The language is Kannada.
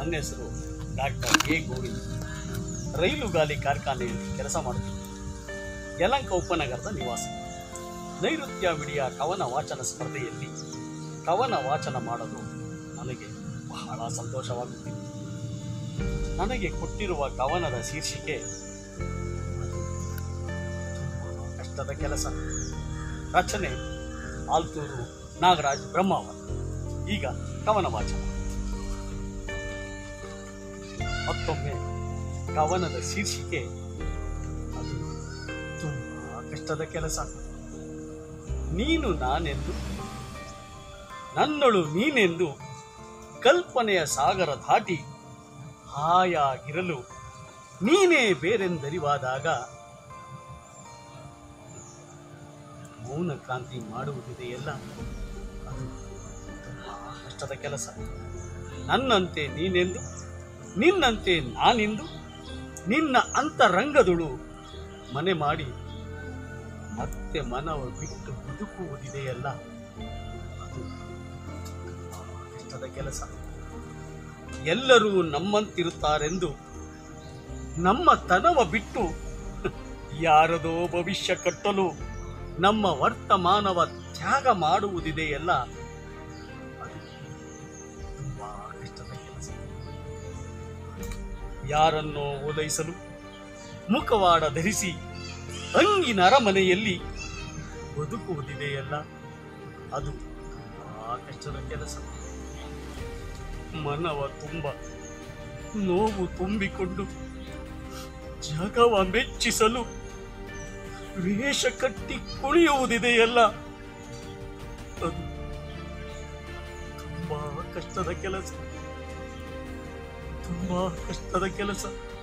ನನ್ನ ಹೆಸರು ಡಾಕ್ಟರ್ ಎ ಗೋವಿಂದ್ ರೈಲುಗಾಲಿ ಕಾರ್ಖಾನೆಯಲ್ಲಿ ಕೆಲಸ ಮಾಡುತ್ತಿದ್ದೆ ಯಲಂಕ ಉಪನಗರದ ನಿವಾಸ ನೈಋತ್ಯ ಮಿಡಿಯ ಕವನ ವಾಚನ ಸ್ಪರ್ಧೆಯಲ್ಲಿ ಕವನ ವಾಚನ ಮಾಡಲು ನನಗೆ ಬಹಳ ಸಂತೋಷವಾಗುತ್ತಿದೆ ನನಗೆ ಕೊಟ್ಟಿರುವ ಕವನದ ಶೀರ್ಷಿಕೆ ಅದು ತುಂಬಾ ಕಷ್ಟದ ಕೆಲಸ ರಚನೆ ಆಲ್ತೂರು ನಾಗರಾಜ್ ಬ್ರಹ್ಮಾವರ್ ಈಗ ಕವನ ವಾಚನ ಮತ್ತೊಮ್ಮೆ ಕವನದ ಶೀರ್ಷಿಕೆ ಅದು ತುಂಬಾ ಕಷ್ಟದ ಕೆಲಸ ನೀನು ನಾನೆಂದು ನನ್ನಳು ನೀನೆಂದು ಕಲ್ಪನೆಯ ಸಾಗರ ದಾಟಿ ಹಾಯಾಗಿರಲು ನೀನೇ ಬೇರೆಂದರಿವಾದಾಗ ಮೌನ ಕ್ರಾಂತಿ ಮಾಡುವುದಿದೆಯಲ್ಲ ಅದು ತುಂಬಾ ಕಷ್ಟದ ಕೆಲಸ ನನ್ನಂತೆ ನೀನೆಂದು ನಿನ್ನಂತೆ ನಾನೆಂದು ನಿನ್ನ ಅಂತರಂಗದಳು ಮನೆ ಮಾಡಿ ಮತ್ತೆ ಮನವ ಬಿಟ್ಟು ಬದುಕುವುದಿದೆಯಲ್ಲ ಅದು ತುಂಬಾ ಕಷ್ಟದ ಕೆಲಸ ಎಲ್ಲರೂ ನಮ್ಮಂತಿರುತ್ತಾರೆಂದು ನಮ್ಮ ತನವ ಬಿಟ್ಟು ಯಾರದೋ ಭವಿಷ್ಯ ಕಟ್ಟಲು ನಮ್ಮ ವರ್ತಮಾನವ ತ್ಯಾಗ ಮಾಡುವುದಿದೆಯಲ್ಲ ಅದು ತುಂಬಾ ಕಷ್ಟದ ಕೆಲಸ ಯಾರನ್ನೋ ಓಲೈಸಲು ಮುಖವಾಡ ಧರಿಸಿ ಅಂಗಿನ ಅರಮನೆಯಲ್ಲಿ ಬದುಕುವುದಿದೆಯಲ್ಲ ಅದು ತುಂಬಾ ಕಷ್ಟದ ಕೆಲಸ ಮನವ ತುಂಬ ನೋವು ತುಂಬಿಕೊಂಡು ಜಗವ ಮೆಚ್ಚಿಸಲು ವೇಷ ಕಟ್ಟಿ ಕುಣಿಯುವುದಿದೆಯಲ್ಲ ಅದು ತುಂಬಾ ಕಷ್ಟದ ಕೆಲಸ ತುಂಬಾ ಕಷ್ಟದ ಕೆಲಸ